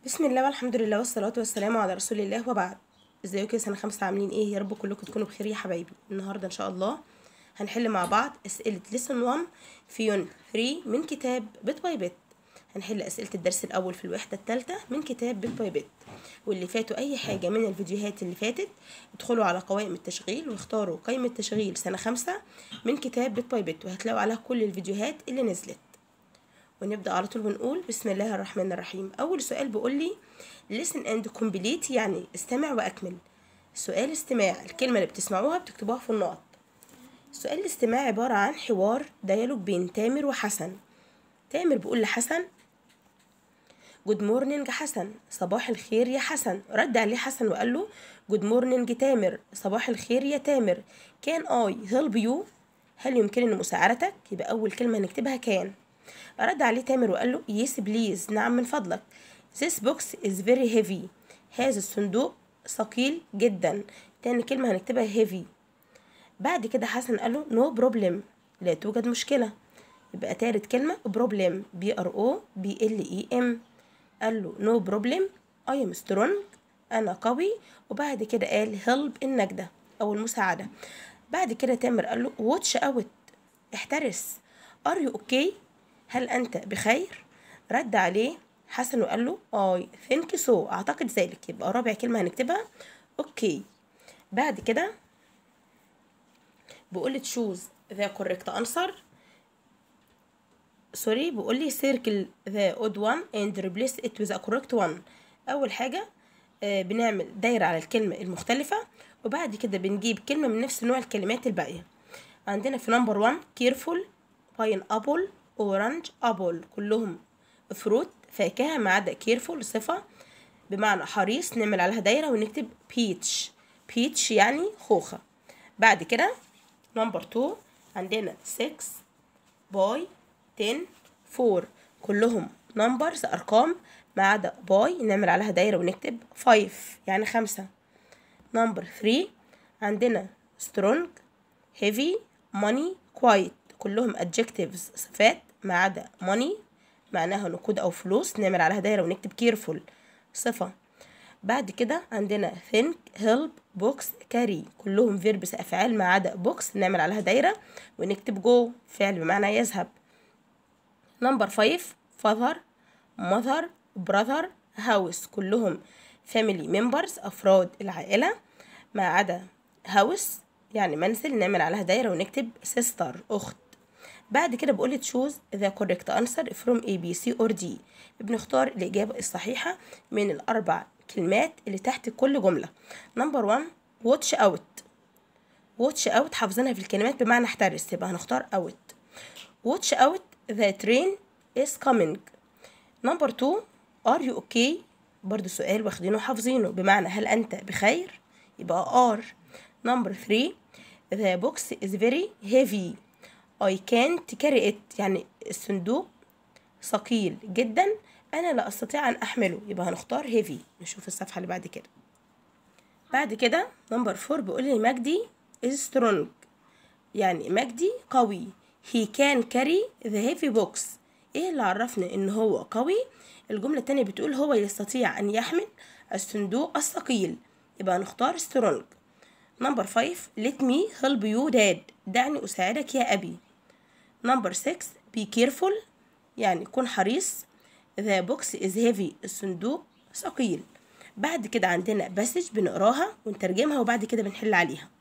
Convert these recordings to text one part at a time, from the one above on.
بسم الله والحمد لله والصلاة والسلام على رسول الله وبعد ازيكم يا سنة خمسة عاملين ايه يا رب كلكم تكونوا بخير يا حبايبي النهاردة ان شاء الله هنحل مع بعض اسئلة لسن 1 في يون 3 من كتاب بيت باي بيت هنحل اسئلة الدرس الاول في الوحدة الثالثة من كتاب بيت باي بيت واللي فاتوا اي حاجة من الفيديوهات اللي فاتت ادخلوا على قوائم التشغيل واختاروا قائمة تشغيل سنة خمسة من كتاب بيت باي بيت وهتلاقوا عليها كل الفيديوهات اللي نزلت ونبدأ على طول ونقول بسم الله الرحمن الرحيم أول سؤال بيقول لي listen and complete يعني استمع وأكمل سؤال استماع الكلمة اللي بتسمعوها بتكتبوها في النقط سؤال الاستماع عبارة عن حوار ديالوج بين تامر وحسن تامر بيقول لحسن جود مورنينج حسن صباح الخير يا حسن رد عليه حسن وقال له جود مورنينج تامر صباح الخير يا تامر كان اي هيلب يو هل يمكنني مساعدتك يبقى أول كلمة هنكتبها كان رد عليه تامر وقال له يس بليز نعم من فضلك This box is very heavy هذا الصندوق ثقيل جدا تاني كلمة هنكتبها heavy بعد كده حسن قال له no problem لا توجد مشكلة يبقى تالت كلمة problem B R O B L E M قال له no problem I am strong أنا قوي وبعد كده قال help النجدة أو المساعدة بعد كده تامر قال له watch out احترس are you okay هل أنت بخير؟ رد عليه حسن وقال له اي ثينك سو اعتقد ذلك يبقى رابع كلمة هنكتبها اوكي بعد كده بيقول لي تشوز ذا كوريكت انسر سوري بيقول لي سيركل ذا اود وان اند ريبليس ات وذ كوريكت وان اول حاجة آه بنعمل دايرة على الكلمة المختلفة وبعد كده بنجيب كلمة من نفس نوع الكلمات الباقية عندنا في نمبر 1 كيرفول باين ابل اورنج ابل كلهم فروت فاكهة ما عدا كيرفول صفة بمعنى حريص نعمل عليها دايرة ونكتب بيتش بيتش يعني خوخة بعد كده نمبر 2 عندنا 6 باي 10 4 كلهم نمبرز أرقام ما عدا باي نعمل عليها دايرة ونكتب 5 يعني خمسة نمبر 3 عندنا strong heavy money quiet كلهم adjectives صفات ما عدا money معناها نقود أو فلوس نعمل عليها دايرة ونكتب careful صفة بعد كده عندنا think help box carry كلهم verbs أفعال ما عدا box نعمل عليها دايرة ونكتب go فعل بمعنى يذهب نمبر 5 father mother brother house كلهم family members أفراد العائلة ما عدا house يعني منزل نعمل عليها دايرة ونكتب sister أخت بعد كده بقول تشوز ذا كوريكت انسر فروم اي بي سي اور دي بنختار الاجابه الصحيحه من الاربع كلمات اللي تحت كل جمله نمبر 1 واتش اوت واتش اوت حافظينها في الكلمات بمعنى احترس يبقى هنختار اوت واتش اوت ذا ترين از كامينج نمبر 2 ار يو اوكي برضو سؤال واخدينه وحافظينه بمعنى هل انت بخير يبقى ار نمبر 3 ذا بوكس از فيري هيفي I can't carry it يعني الصندوق ثقيل جدا أنا لا أستطيع أن أحمله يبقى هنختار heavy نشوف الصفحة اللي بعد كده بعد كده نمبر فور بيقول لي مجدي is strong يعني مجدي قوي he can carry the heavy box ايه اللي عرفنا ان هو قوي الجملة التانية بتقول هو يستطيع ان يحمل الصندوق الثقيل يبقى هنختار strong نمبر 5 let me help you dad دعني أساعدك يا أبي نمبر 6 be careful يعني كن حريص the box is heavy الصندوق ثقيل بعد كده عندنا باسج بنقراها ونترجمها وبعد كده بنحل عليها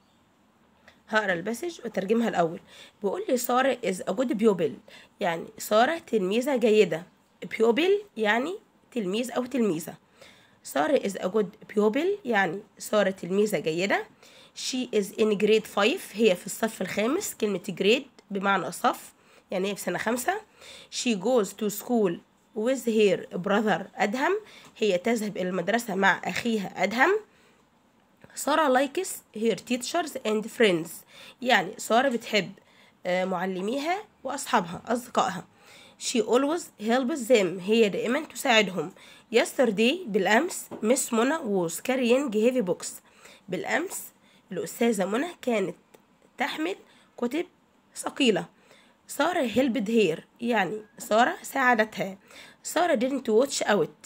هقرا الباسج وترجمها الأول بيقول لي سارة is a good pupil يعني سارة تلميذة جيدة pupil يعني تلميذ أو تلميذة سارة is a good pupil يعني سارة تلميذة جيدة she is in grade 5 هي في الصف الخامس كلمة grade بمعنى صف يعني هي في سنة خمسة she goes to school with her brother أدهم هي تذهب إلى المدرسة مع أخيها أدهم سارة likes her teachers and friends يعني سارة بتحب معلميها وأصحابها أصدقائها she always helps them هي دائما تساعدهم yesterday بالأمس miss منى was carrying heavy books بالأمس الأستاذة منى كانت تحمل كتب ثقيلة سارة هيلبد هير يعني سارة ساعدتها سارة didn't watch out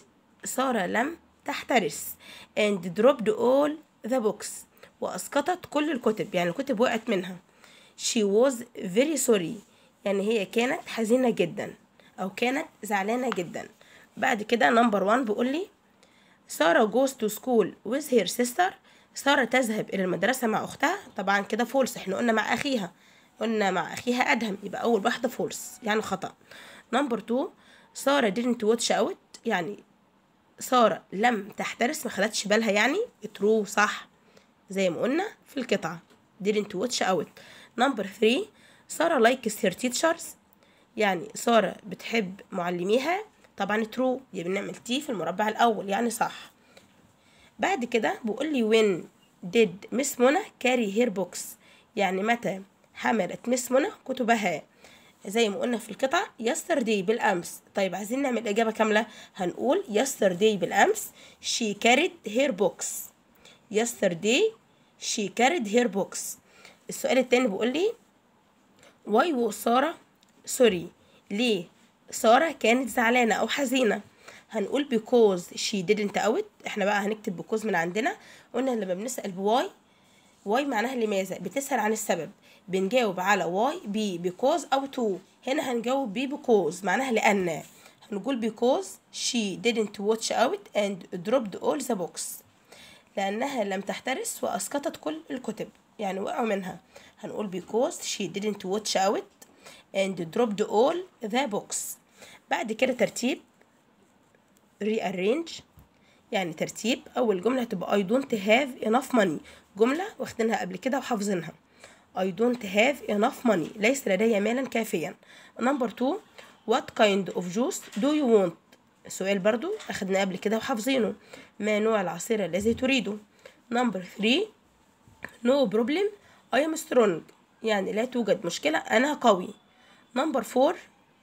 سارة لم تحترس and dropped all the books وأسقطت كل الكتب يعني الكتب وقعت منها she was very sorry يعني هي كانت حزينة جدا أو كانت زعلانة جدا بعد كده نمبر 1 بيقول لي سارة goes to school with her sister سارة تذهب إلى المدرسة مع أختها طبعا كده فولس احنا قلنا مع أخيها قلنا مع أخيها أدهم يبقى أول واحدة فولس يعني خطأ نمبر 2 سارة didn't watch out يعني سارة لم تحترس ما خدتش بالها يعني ترو صح زي ما قلنا في القطعة didn't watch out نمبر 3 سارة likes her teachers يعني سارة بتحب معلميها طبعا ترو يبقى بنعمل تي في المربع الأول يعني صح بعد كده بيقول لي when did miss منى carry her books يعني متى حملت مس منى كتبها زي ما قلنا في القطعة yesterday بالأمس طيب عايزين نعمل إجابة كاملة هنقول yesterday بالأمس she carried her books yesterday she carried her books السؤال التاني بيقول لي why was سارة سوري ليه سارة كانت زعلانة أو حزينة هنقول because she didn't out احنا بقى هنكتب because من عندنا قلنا لما بنسأل بواي واي معناها لماذا بتسأل عن السبب بنجاوب على واي بي because أو to هنا هنجاوب بي because معناها لأن هنقول because she didn't watch out and dropped all the books لأنها لم تحترس وأسقطت كل الكتب يعني وقعوا منها هنقول because she didn't watch out and dropped all the books بعد كده ترتيب rearrange يعني ترتيب أول جملة هتبقى I don't have enough money جملة واخدينها قبل كده وحافظينها I don't have enough money ليس لدي مالا كافيا نمبر 2 What kind of juice do you want السؤال برضو أخدناه قبل كده وحافظينه ما نوع العصير الذي تريده نمبر 3 No problem I am strong يعني لا توجد مشكلة أنا قوي نمبر 4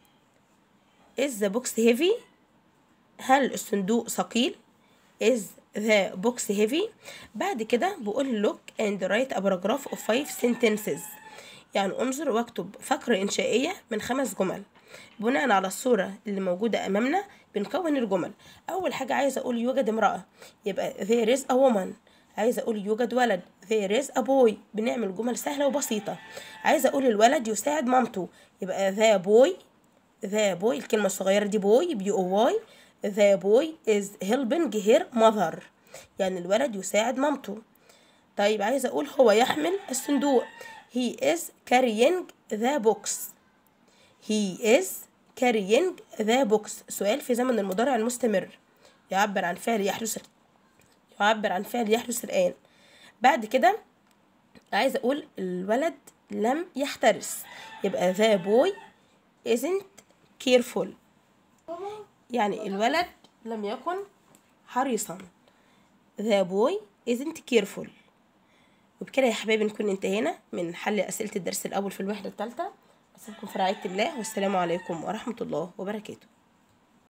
Is the box heavy هل الصندوق ثقيل is the box heavy بعد كده بقول look and write a paragraph of five sentences يعني انظر واكتب فقرة إنشائية من خمس جمل بناء على الصورة اللي موجودة أمامنا بنكون الجمل أول حاجة عايزة أقول يوجد امرأة يبقى there is a woman عايزة أقول يوجد ولد there is a boy بنعمل جمل سهلة وبسيطة عايزة أقول الولد يساعد مامته يبقى the boy the boy الكلمة الصغيرة دي boy بي او واي the boy is helping her mother يعني الولد يساعد مامته طيب عايزة أقول هو يحمل الصندوق he is carrying the box he is carrying the box سؤال في زمن المضارع المستمر يعبر عن فعل يحدث يعبر عن فعل يحدث الآن بعد كده عايزة أقول الولد لم يحترس يبقى the boy isn't careful يعني الولد لم يكن حريصا the boy isn't careful وبكده يا حبايبي نكون انتهينا من حل أسئلة الدرس الأول في الوحدة الثالثة أسيبكم في رعاية الله والسلام عليكم ورحمة الله وبركاته